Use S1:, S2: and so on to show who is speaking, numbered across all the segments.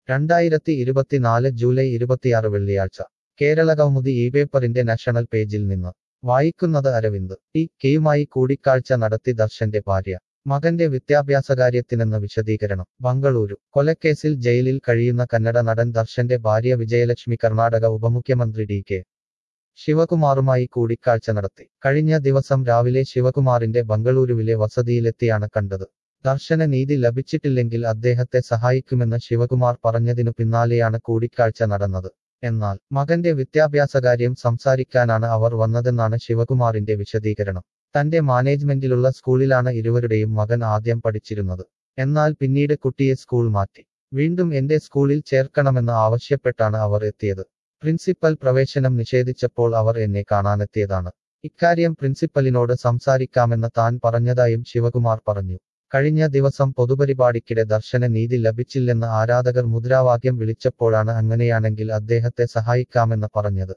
S1: രണ്ടായിരത്തി ഇരുപത്തിനാല് ജൂലൈ ഇരുപത്തിയാറ് വെള്ളിയാഴ്ച കേരള കൗമുദി ഈ പേപ്പറിന്റെ നാഷണൽ പേജിൽ നിന്ന് വായിക്കുന്നത് അരവിന്ദ് ടി കെയുമായി കൂടിക്കാഴ്ച നടത്തി ദർശന്റെ ഭാര്യ മകന്റെ വിദ്യാഭ്യാസകാര്യത്തിനെന്ന് വിശദീകരണം ബംഗളൂരു കൊലക്കേസിൽ ജയിലിൽ കഴിയുന്ന കന്നഡ നടൻ ദർശന്റെ ഭാര്യ വിജയലക്ഷ്മി കർണാടക ഉപമുഖ്യമന്ത്രി ഡി കെ ശിവകുമാറുമായി കൂടിക്കാഴ്ച നടത്തി കഴിഞ്ഞ ദിവസം രാവിലെ ശിവകുമാറിന്റെ ബംഗളൂരുവിലെ വസതിയിലെത്തിയാണ് കണ്ടത് ദർശന നീതി ലഭിച്ചിട്ടില്ലെങ്കിൽ അദ്ദേഹത്തെ സഹായിക്കുമെന്ന് ശിവകുമാർ പറഞ്ഞതിനു പിന്നാലെയാണ് കൂടിക്കാഴ്ച നടന്നത് എന്നാൽ മകന്റെ വിദ്യാഭ്യാസകാര്യം സംസാരിക്കാനാണ് അവർ വന്നതെന്നാണ് ശിവകുമാറിന്റെ വിശദീകരണം തന്റെ മാനേജ്മെന്റിലുള്ള സ്കൂളിലാണ് ഇരുവരുടെയും മകൻ ആദ്യം പഠിച്ചിരുന്നത് എന്നാൽ പിന്നീട് കുട്ടിയെ സ്കൂൾ മാറ്റി വീണ്ടും എന്റെ സ്കൂളിൽ ചേർക്കണമെന്ന് ആവശ്യപ്പെട്ടാണ് അവർ എത്തിയത് പ്രിൻസിപ്പൽ പ്രവേശനം നിഷേധിച്ചപ്പോൾ അവർ എന്നെ കാണാനെത്തിയതാണ് ഇക്കാര്യം പ്രിൻസിപ്പലിനോട് സംസാരിക്കാമെന്ന് താൻ പറഞ്ഞതായും ശിവകുമാർ പറഞ്ഞു കഴിഞ്ഞ ദിവസം പൊതുപരിപാടിക്കിടെ ദർശന നീതി ലഭിച്ചില്ലെന്ന് ആരാധകർ മുദ്രാവാക്യം വിളിച്ചപ്പോഴാണ് അങ്ങനെയാണെങ്കിൽ അദ്ദേഹത്തെ സഹായിക്കാമെന്ന് പറഞ്ഞത്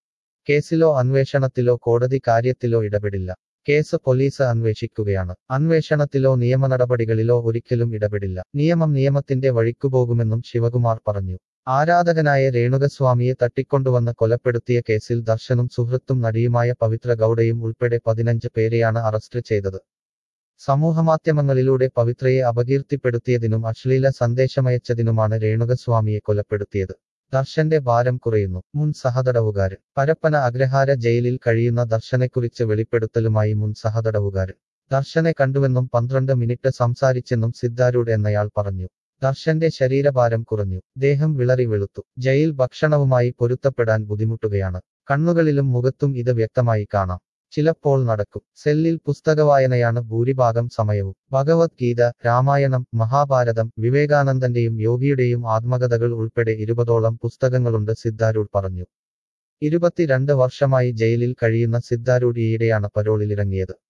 S1: കേസിലോ അന്വേഷണത്തിലോ കോടതി കാര്യത്തിലോ ഇടപെടില്ല കേസ് പോലീസ് അന്വേഷിക്കുകയാണ് അന്വേഷണത്തിലോ നിയമ നടപടികളിലോ ഒരിക്കലും ഇടപെടില്ല നിയമം നിയമത്തിന്റെ വഴിക്കുപോകുമെന്നും ശിവകുമാർ പറഞ്ഞു ആരാധകനായ രേണുകസ്വാമിയെ തട്ടിക്കൊണ്ടുവന്ന് കൊലപ്പെടുത്തിയ കേസിൽ ദർശനും സുഹൃത്തും നടിയുമായ പവിത്ര ഗൌഡയും ഉൾപ്പെടെ പതിനഞ്ച് പേരെയാണ് അറസ്റ്റ് ചെയ്തത് സമൂഹമാധ്യമങ്ങളിലൂടെ പവിത്രയെ അപകീർത്തിപ്പെടുത്തിയതിനും അശ്ലീല സന്ദേശമയച്ചതിനുമാണ് രേണുകസ്വാമിയെ കൊലപ്പെടുത്തിയത് ദർശന്റെ ഭാരം കുറയുന്നു മുൻ സഹതടവുകാരൻ പരപ്പന അഗ്രഹാര ജയിലിൽ കഴിയുന്ന ദർശനെക്കുറിച്ച് വെളിപ്പെടുത്തലുമായി മുൻ സഹതടവുകാരൻ ദർശനെ കണ്ടുവെന്നും പന്ത്രണ്ട് മിനിറ്റ് സംസാരിച്ചെന്നും സിദ്ധാരൂഢ് എന്നയാൾ പറഞ്ഞു ദർശന്റെ ശരീരഭാരം കുറഞ്ഞു ദേഹം വിളറി വെളുത്തു ജയിൽ ഭക്ഷണവുമായി പൊരുത്തപ്പെടാൻ ബുദ്ധിമുട്ടുകയാണ് കണ്ണുകളിലും മുഖത്തും ഇത് വ്യക്തമായി കാണാം ചിലപ്പോൾ നടക്കും സെല്ലിൽ പുസ്തകവായനയാണ് ഭൂരിഭാഗം സമയവും ഭഗവത്ഗീത രാമായണം മഹാഭാരതം വിവേകാനന്ദന്റെയും യോഗിയുടെയും ആത്മകഥകൾ ഉൾപ്പെടെ ഇരുപതോളം പുസ്തകങ്ങളുണ്ട് സിദ്ധാരൂഢ് പറഞ്ഞു ഇരുപത്തിരണ്ട് വർഷമായി ജയിലിൽ കഴിയുന്ന സിദ്ധാരൂഢ് ഈയിടെയാണ് പരോളിലിറങ്ങിയത്